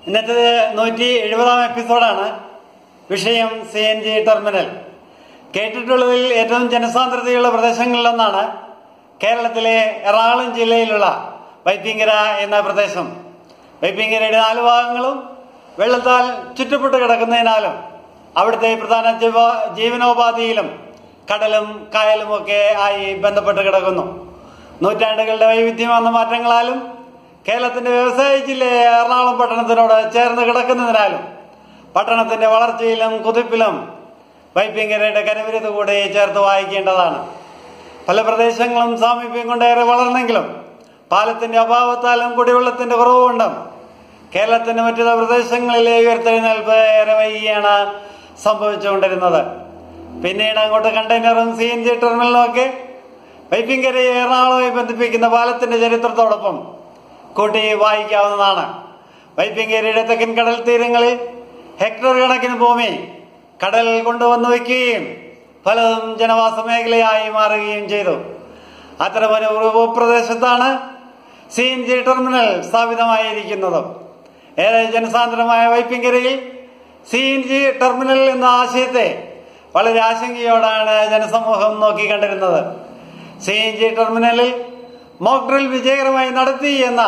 ഇന്നത്തെ നൂറ്റി എഴുപതാം എപ്പിസോഡാണ് വിഷയം സി എൻ ജി ടെർമിനൽ കേട്ടിട്ടുള്ളതിൽ ഏറ്റവും ജനസാന്ദ്രതയുള്ള പ്രദേശങ്ങളിലൊന്നാണ് കേരളത്തിലെ എറണാകുളം ജില്ലയിലുള്ള വൈപ്പിങ്കര എന്ന പ്രദേശം വൈപ്പിങ്കരയുടെ നാല് ഭാഗങ്ങളും വെള്ളത്താൽ ചുറ്റപ്പെട്ട് കിടക്കുന്നതിനാലും അവിടുത്തെ പ്രധാന ജീവ- ജീവനോപാധിയിലും കടലും കായലും ഒക്കെ ആയി ബന്ധപ്പെട്ട് കിടക്കുന്നു നൂറ്റാണ്ടുകളുടെ വൈവിധ്യം വന്ന മാറ്റങ്ങളാലും കേരളത്തിന്റെ വ്യവസായ ജില്ലയെ എറണാകുളം പട്ടണത്തിനോട് ചേർന്ന് കിടക്കുന്നതിനാലും പട്ടണത്തിന്റെ വളർച്ചയിലും കുതിപ്പിലും വൈപ്പിങ്കരയുടെ കരവിരുത് കൂടെ ചേർത്ത് വായിക്കേണ്ടതാണ് പല പ്രദേശങ്ങളും സാമീപ്യം കൊണ്ടേറെ വളർന്നെങ്കിലും പാലത്തിന്റെ അഭാവത്താലും കുടിവെള്ളത്തിന്റെ കുറവുകൊണ്ടും കേരളത്തിന്റെ മറ്റു പ്രദേശങ്ങളിലെ ഉയർത്തെഴുന്നേൽപ്പ് ഏറെ വൈകിയാണ് സംഭവിച്ചുകൊണ്ടിരുന്നത് പിന്നീട് അങ്ങോട്ട് കണ്ടെയ്നറും സി എൻ ജി ടെർമിനലും ഒക്കെ വൈപ്പിങ്കരയെ എറണാകുളമായി ബന്ധിപ്പിക്കുന്ന പാലത്തിന്റെ ചരിത്രത്തോടൊപ്പം കൂട്ടി വായിക്കാവുന്നതാണ് വൈപ്പിങ്കരയുടെ തെക്കൻ കടൽ തീരങ്ങളിൽ ഹെക്ടർ കണക്കിന് ഭൂമി കടൽ കൊണ്ടുവന്ന് വയ്ക്കുകയും പലതും ജനവാസ മേഖലയായി മാറുകയും ചെയ്തു അത്തരമൊരു ഭൂപ്രദേശത്താണ് സി എൻ ജി ടെർമിനൽ സ്ഥാപിതമായിരിക്കുന്നത് ഏറെ ജനസാന്ദ്രമായ വൈപ്പിങ്കരയിൽ സി എൻ ജി ടെർമിനൽ എന്ന ആശയത്തെ വളരെ ആശങ്കയോടാണ് ജനസമൂഹം നോക്കിക്കണ്ടിരുന്നത് സി എൻ ജി ടെർമിനലിൽ മോക്ക് ഡ്രിൽ വിജയകരമായി നടത്തി എന്ന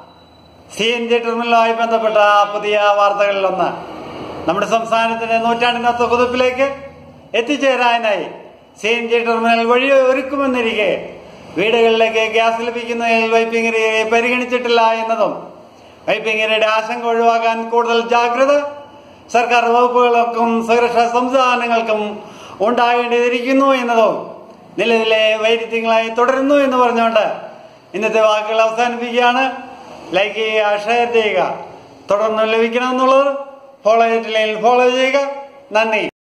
സി എൻ ജി ടെർമിനലുമായി ബന്ധപ്പെട്ട പുതിയ വാർത്തകളിലൊന്ന് നമ്മുടെ സംസ്ഥാനത്തിന്റെ നൂറ്റാണ്ടിനൊത്ത കുതിപ്പിലേക്ക് എത്തിച്ചേരാനായി സി എൻ ജി ടെർമിനൽ വഴി ഒരുക്കുമെന്നിരിക്കെ വീടുകളിലേക്ക് ഗ്യാസ് ലഭിക്കുന്നതിൽ വൈപ്പിങ്ങരയെ പരിഗണിച്ചിട്ടില്ല എന്നതും വൈപ്പിങ്ങരയുടെ ആശങ്ക ഒഴിവാക്കാൻ കൂടുതൽ ജാഗ്രത സർക്കാർ വകുപ്പുകൾക്കും സുരക്ഷാ സംവിധാനങ്ങൾക്കും ഉണ്ടാകേണ്ടിയിരിക്കുന്നു എന്നതും നിലവിലെ വൈരുദ്ധ്യങ്ങളായി തുടരുന്നു എന്ന് പറഞ്ഞുകൊണ്ട് ഇന്നത്തെ വാക്കുകൾ അവസാനിപ്പിക്കുകയാണ് ലൈക്ക് ചെയ്യുക ഷെയർ ചെയ്യുക തുടർന്ന് ലഭിക്കണമെന്നുള്ളത് ഫോളോ ചെയ്തിട്ടില്ലെങ്കിൽ ഫോളോ ചെയ്യുക നന്ദി